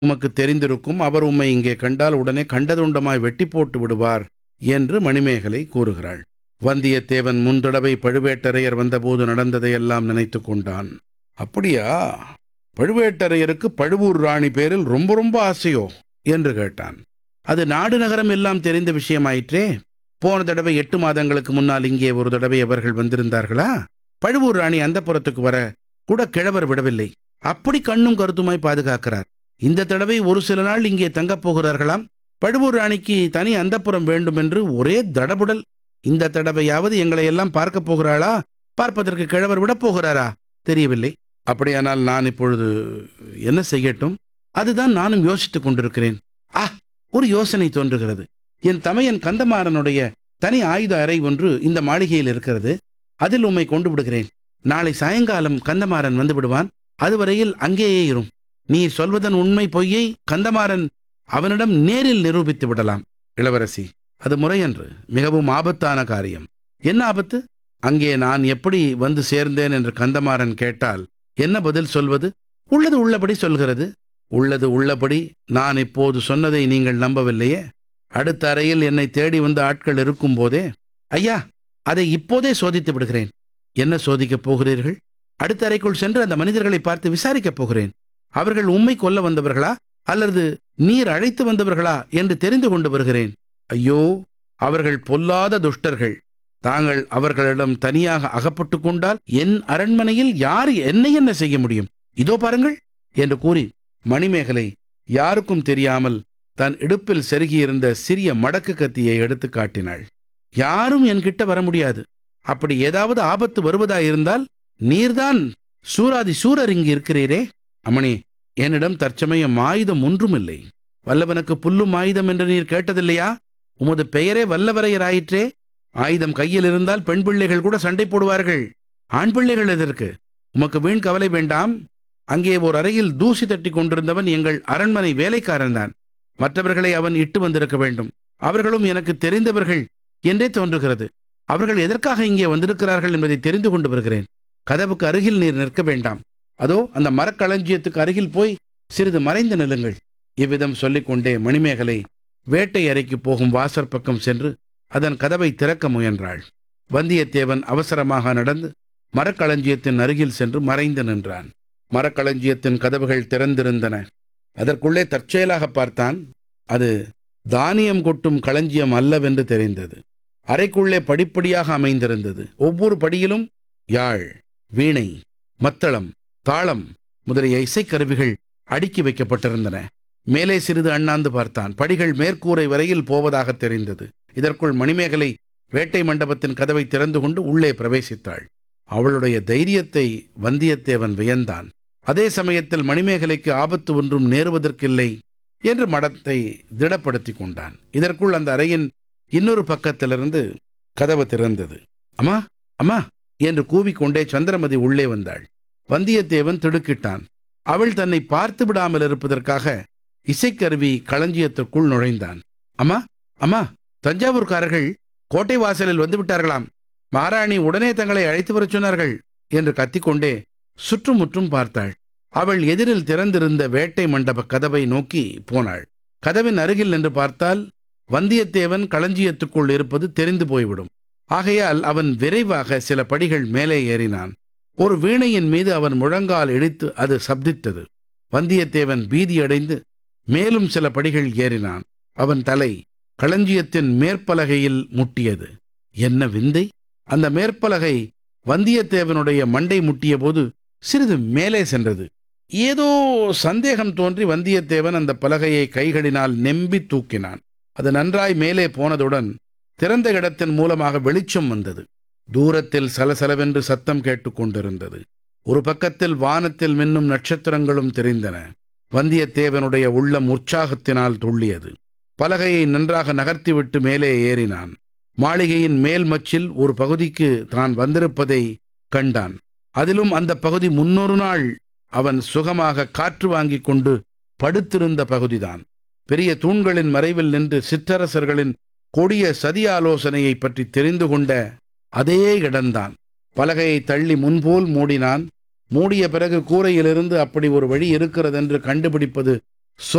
உமக்கு தெரிந்திருக்கும் அவர் உம்மை இங்கே கண்டால் உடனே கண்டதுண்டமாய் வெட்டி போட்டு விடுவார் என்று மணிமேகலை கூறுகிறாள் வந்தியத்தேவன் முந்தடவை பழுவேட்டரையர் வந்தபோது நடந்ததையெல்லாம் நினைத்து கொண்டான் அப்படியா பழுவேட்டரையருக்கு பழுவூர் ராணி பேரில் ரொம்ப ரொம்ப ஆசையோ என்று கேட்டான் அது நாடு நகரம் எல்லாம் தெரிந்த விஷயமாயிற்றே போன தடவை எட்டு மாதங்களுக்கு முன்னால் இங்கே ஒரு தடவை அவர்கள் வந்திருந்தார்களா பழுவூர் ராணி அந்த புறத்துக்கு வர கூட கிழவர் விடவில்லை அப்படி கண்ணும் கருத்துமாய் பாதுகாக்கிறார் இந்த தடவை ஒரு சில நாள் இங்கே தங்கப் போகிறார்களாம் பழுவூர் ராணிக்கு தனி அந்தப்புறம் வேண்டும் என்று ஒரே தடபுடல் இந்த தடவையாவது எங்களை எல்லாம் பார்க்கப் போகிறாளா பார்ப்பதற்கு கிழவர் விடப் போகிறாரா தெரியவில்லை அப்படியானால் நான் இப்பொழுது என்ன செய்யட்டும் அதுதான் நானும் யோசித்துக் கொண்டிருக்கிறேன் ஆ ஒரு யோசனை தோன்றுகிறது என் தமையன் கந்தமாறனுடைய தனி ஆயுத அறை ஒன்று இந்த மாளிகையில் இருக்கிறது அதில் உம்மை கொண்டு விடுகிறேன் நாளை சாயங்காலம் கந்தமாறன் வந்து விடுவான் அதுவரையில் அங்கேயே இரும் நீ சொல்வதன் உண்மை பொய்யை கந்தமாறன் அவனிடம் நேரில் நிரூபித்து விடலாம் இளவரசி அது முறையன்று மிகவும் ஆபத்தான காரியம் என்ன ஆபத்து அங்கே நான் எப்படி வந்து சேர்ந்தேன் என்று கந்தமாறன் கேட்டால் என்ன பதில் சொல்வது உள்ளது உள்ளபடி சொல்கிறது உள்ளது உள்ளபடி நான் இப்போது சொன்னதை நீங்கள் நம்பவில்லையே அடுத்த அறையில் என்னை தேடி வந்த ஆட்கள் இருக்கும் போதே ஐயா அதை இப்போதே சோதித்து விடுகிறேன் என்ன சோதிக்கப் போகிறீர்கள் அடுத்த அறைக்குள் சென்று அந்த மனிதர்களை பார்த்து விசாரிக்கப் போகிறேன் அவர்கள் உம்மை கொல்ல வந்தவர்களா அல்லது நீர் அழைத்து வந்தவர்களா என்று தெரிந்து கொண்டு வருகிறேன் ஐயோ அவர்கள் பொல்லாத துஷ்டர்கள் தாங்கள் அவர்களிடம் தனியாக அகப்பட்டு கொண்டால் என் அரண்மனையில் யார் என்னை என்ன செய்ய முடியும் இதோ பாருங்கள் என்று கூறி மணிமேகலை யாருக்கும் தெரியாமல் தன் இடுப்பில் செருகியிருந்த சிறிய மடக்கு கத்தியை எடுத்து காட்டினாள் யாரும் என்கிட்ட வர முடியாது அப்படி ஏதாவது ஆபத்து வருவதாயிருந்தால் நீர்தான் சூராதி சூரர் இங்கு இருக்கிறீரே அம்மணி என்னிடம் தற்சமயம் ஆயுதம் ஒன்றுமில்லை வல்லவனுக்கு புல்லும் ஆயுதம் என்று நீர் கேட்டதில்லையா உமது பெயரே வல்லவரையராயிற்றே ஆயுதம் கையில் இருந்தால் பெண் பிள்ளைகள் கூட சண்டை போடுவார்கள் ஆண் பிள்ளைகள் எதற்கு உமக்கு வீண் கவலை வேண்டாம் அங்கே ஓர் அறையில் தூசி தட்டி கொண்டிருந்தவன் எங்கள் அரண்மனை வேலைக்காரன்தான் மற்றவர்களை அவன் இட்டு வந்திருக்க வேண்டும் அவர்களும் எனக்கு தெரிந்தவர்கள் என்றே தோன்றுகிறது அவர்கள் எதற்காக இங்கே வந்திருக்கிறார்கள் என்பதை தெரிந்து கொண்டு வருகிறேன் கதவுக்கு அருகில் நீர் நிற்க வேண்டாம் அதோ அந்த மரக்களஞ்சியத்துக்கு அருகில் போய் சிறிது மறைந்து நில்லுங்கள் இவ்விதம் சொல்லிக்கொண்டே மணிமேகலை வேட்டை அறைக்கு போகும் வாசற் பக்கம் சென்று அதன் கதவை திறக்க முயன்றாள் வந்தியத்தேவன் அவசரமாக நடந்து மரக்களஞ்சியத்தின் அருகில் சென்று மறைந்து நின்றான் மரக்களஞ்சியத்தின் கதவுகள் திறந்திருந்தன அதற்குள்ளே தற்செயலாக பார்த்தான் அது தானியம் கொட்டும் களஞ்சியம் அல்லவென்று தெரிந்தது அறைக்குள்ளே படிப்படியாக அமைந்திருந்தது ஒவ்வொரு படியிலும் யாழ் வீணை மத்தளம் தாளம் முதலிய இசைக்கருவிகள் அடுக்கி வைக்கப்பட்டிருந்தன மேலே சிறிது அண்ணாந்து பார்த்தான் படிகள் மேற்கூரை வரையில் போவதாக தெரிந்தது இதற்குள் மணிமேகலை வேட்டை மண்டபத்தின் கதவை திறந்து கொண்டு உள்ளே பிரவேசித்தாள் அவளுடைய தைரியத்தை வந்தியத்தேவன் வியந்தான் அதே சமயத்தில் மணிமேகலைக்கு ஆபத்து ஒன்றும் நேருவதற்கில்லை என்று மடத்தை திடப்படுத்திக் கொண்டான் இதற்குள் அந்த அறையின் இன்னொரு பக்கத்திலிருந்து கதவு திறந்தது அம்மா அம்மா என்று கூவிக்கொண்டே சந்திரமதி உள்ளே வந்தாள் வந்தியத்தேவன் திடுக்கிட்டான் அவள் தன்னை பார்த்து விடாமல் இருப்பதற்காக இசைக்கருவி களஞ்சியத்திற்குள் நுழைந்தான் அம்மா அம்மா தஞ்சாவூர்காரர்கள் கோட்டை வாசலில் வந்து விட்டார்களாம் மகாராணி உடனே தங்களை அழைத்து வரச் சொன்னார்கள் என்று கத்திக்கொண்டே சுற்றுமுற்றும் பார்த்தாள் அவள் எதிரில் திறந்திருந்த வேட்டை மண்டப கதவை நோக்கி போனாள் கதவின் அருகில் நின்று பார்த்தால் வந்தியத்தேவன் களஞ்சியத்துக்குள் இருப்பது தெரிந்து போய்விடும் ஆகையால் அவன் விரைவாக சில படிகள் மேலே ஏறினான் ஒரு வீணையின் மீது அவன் முழங்கால் இடித்து அது சப்தித்தது வந்தியத்தேவன் பீதியடைந்து மேலும் சில படிகள் ஏறினான் அவன் தலை களஞ்சியத்தின் மேற்பலகையில் முட்டியது என்ன விந்தை அந்த மேற்பலகை வந்தியத்தேவனுடைய மண்டை முட்டிய போது சிறிது மேலே சென்றது ஏதோ சந்தேகம் தோன்றி வந்தியத்தேவன் அந்த பலகையை கைகளினால் நெம்பி தூக்கினான் அது நன்றாய் மேலே போனதுடன் திறந்த இடத்தின் மூலமாக வெளிச்சம் வந்தது தூரத்தில் சலசலவென்று சத்தம் கேட்டுக்கொண்டிருந்தது ஒரு பக்கத்தில் வானத்தில் மின்னும் நட்சத்திரங்களும் தெரிந்தன வந்தியத்தேவனுடைய உள்ளம் உற்சாகத்தினால் துள்ளியது பலகையை நன்றாக நகர்த்திவிட்டு மேலே ஏறினான் மாளிகையின் மேல் மச்சில் ஒரு பகுதிக்கு தான் வந்திருப்பதை கண்டான் அதிலும் அந்த பகுதி முன்னொரு நாள் அவன் சுகமாக காற்று வாங்கிக் கொண்டு படுத்திருந்த பகுதிதான் பெரிய தூண்களின் மறைவில் நின்று சிற்றரசர்களின் கொடிய சதி ஆலோசனையை பற்றி தெரிந்து கொண்ட அதே இடம்தான் பலகையை தள்ளி முன்போல் மூடினான் மூடிய பிறகு கூரையிலிருந்து அப்படி ஒரு வழி இருக்கிறதென்று கண்டுபிடிப்பது